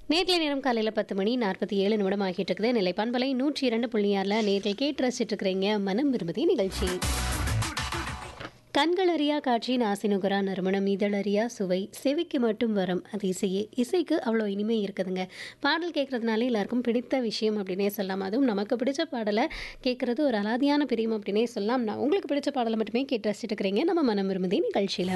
நேர்களை நேரம் காலையில் பத்து மணி நாற்பத்தி ஏழு நிமிடம் ஆகிட்டு இருக்குது நிலைப்பான்பலை நூற்றி இரண்டு புள்ளி ஆறில் நேர்கள் கேட்டு ரசிச்சுட்டு இருக்கிறீங்க மனம் விரும்புதி நிகழ்ச்சி கண்களறியா காட்சி நாசினுகரா நறுமணம் இதழறியா சுவை செவிக்கு மட்டும் வரும் அது இசையே இசைக்கு அவ்வளோ இனிமை இருக்குதுங்க பாடல் கேட்குறதுனால எல்லாருக்கும் பிடித்த விஷயம் அப்படின்னே சொல்லலாம் அதுவும் நமக்கு பிடிச்ச பாடலை கேட்குறது ஒரு அலாதியான பிரியம் அப்படின்னே சொல்லலாம் நான் உங்களுக்கு பிடிச்ச பாடலை மட்டுமே கேட்டு ரசிச்சுட்டு இருக்கிறீங்க நம்ம மனம் விரும்புதி நிகழ்ச்சியில்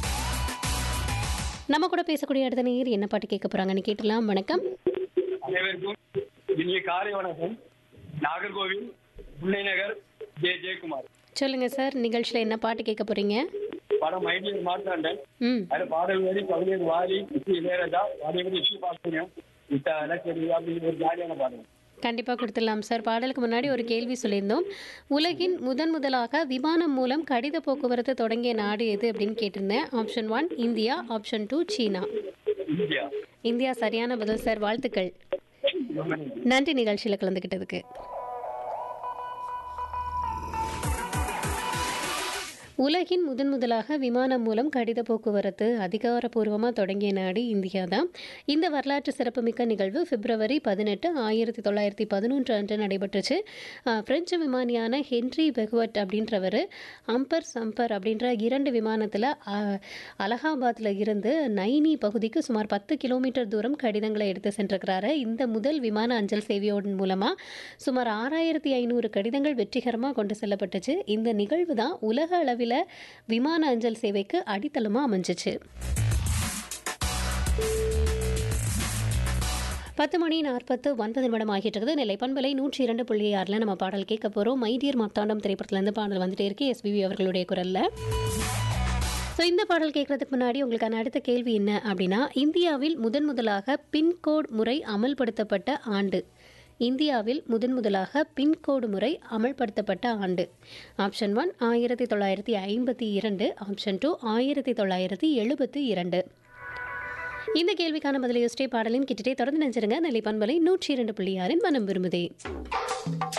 நம்ம கூட பேசக்கூடிய அடுத்த நேர் என்ன பாட்டு கேட்க போகிறாங்கன்னு கேட்டலாம் வணக்கம் அனைவருக்கும் இனிய காலை வணக்கம் நாகர்கோவில் முல்லை நகர் ஜே ஜெயக்குமார் சொல்லுங்க சார் நிகழ்ச்சியில் என்ன பாட்டு கேட்க போறீங்க படம் மைடியர் மார்த்தாண்டன் ம் அதில் பாடல் வரி கவிஞர் வாரி இசை இளையராஜா அதே மாதிரி இசை பாஸ்கரியம் இத்த இலக்கரி அப்படின்னு ஒரு ஜாலியான பாடல் கண்டிப்பாக கொடுத்துடலாம் சார் பாடலுக்கு முன்னாடி ஒரு கேள்வி சொல்லியிருந்தோம் உலகின் முதன் முதலாக விமானம் மூலம் கடித போக்குவரத்து தொடங்கிய நாடு எது அப்படின்னு கேட்டிருந்தேன் option one India option two China India India சரியான பதில் சார் வாழ்த்துக்கள் ரொம்ப நன்றி. நன்றி நிகழ்ச்சியில் கலந்துக்கிட்டதுக்கு உலகின் முதன் முதலாக விமானம் மூலம் கடித போக்குவரத்து அதிகாரப்பூர்வமாக தொடங்கிய நாடு இந்தியா தான் இந்த வரலாற்று சிறப்புமிக்க நிகழ்வு பிப்ரவரி பதினெட்டு ஆயிரத்தி தொள்ளாயிரத்தி பதினொன்று அன்று நடைபெற்றுச்சு அஹ், பிரெஞ்சு விமானியான ஹென்றி பெகுவட் அப்படின்றவர் அம்பர் சம்பர் அப்படின்ற இரண்டு விமானத்தில் அலகாபாத்தில் இருந்து நைனி பகுதிக்கு சுமார் பத்து கிலோமீட்டர் தூரம் கடிதங்களை எடுத்து சென்றிருக்கிறாரு இந்த முதல் விமான அஞ்சல் சேவையோடு மூலமாக சுமார் ஆறாயிரத்தி ஐநூறு கடிதங்கள் வெற்றிகரமாக கொண்டு செல்லப்பட்டுச்சு இந்த நிகழ்வு தான் உலக அளவில் விமான அஞ்சல் சேவைக்கு அடித்தளமாக அமைஞ்சிச்சு பத்து மணி நாற்பத்து ஒன்பது நிமிடம் ஆகிட்டு இருக்குது நெல்லை பண்பலை நூற்றி இரண்டு புள்ளி ஆறில் நம்ம பாடல் கேட்க போகிறோம் மைடியர் மார்த்தாண்டம் திரைப்படத்துலேருந்து பாடல் வந்துட்டே இருக்கு எஸ்பிபி அவர்களுடைய குரலில் ஸோ இந்த பாடல் கேட்கறதுக்கு முன்னாடி உங்களுக்கான அடுத்த கேள்வி என்ன அப்படின்னா இந்தியாவில் முதன் முதலாக பின்கோட் முறை அமல்படுத்தப்பட்ட ஆண்டு இந்தியாவில் முதன் முதலாக பின்கோடு முறை அமல்படுத்தப்பட்ட ஆண்டு ஆப்ஷன் ஒன் ஆயிரத்தி தொள்ளாயிரத்தி ஐம்பத்தி இரண்டு ஆப்ஷன் டூ ஆயிரத்தி தொள்ளாயிரத்தி எழுபத்தி இரண்டு இந்த கேள்விக்கான பதிலை யோசிச்சே பாடலின் கிட்டே தொடர்ந்து நினைச்சிருங்க நெல்லை பண்பலை நூற்றி இரண்டு புள்ளி ஆறின் மனம் விரும்புதே